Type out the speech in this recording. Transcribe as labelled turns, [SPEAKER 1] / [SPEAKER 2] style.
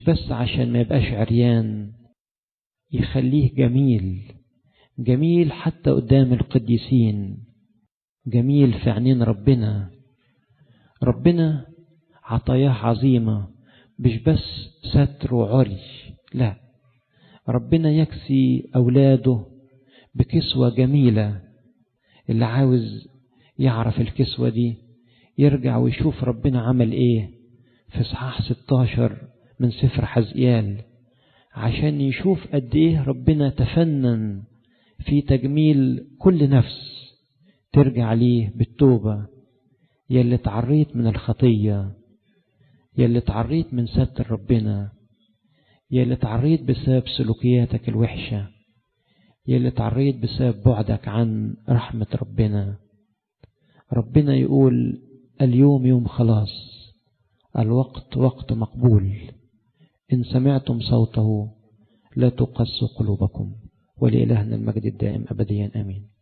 [SPEAKER 1] بس عشان ما يبقاش عريان يخليه جميل جميل حتى قدام القديسين جميل في عينين ربنا ربنا عطاياه عظيمة مش بس ستر وعري لا ربنا يكسي أولاده بكسوة جميلة اللي عاوز يعرف الكسوة دي يرجع ويشوف ربنا عمل ايه في صحاح 16 من سفر حزقيال عشان يشوف قد ايه ربنا تفنن في تجميل كل نفس ترجع ليه بالتوبة يلي اتعريت من الخطية يلي اتعريت من ستر ربنا يلي اتعريت بسبب سلوكياتك الوحشة يلي اتعريت بسبب بعدك عن رحمة ربنا ربنا يقول اليوم يوم خلاص الوقت وقت مقبول إن سمعتم صوته لا تقسوا قلوبكم ولإلهنا المجد الدائم أبديا آمين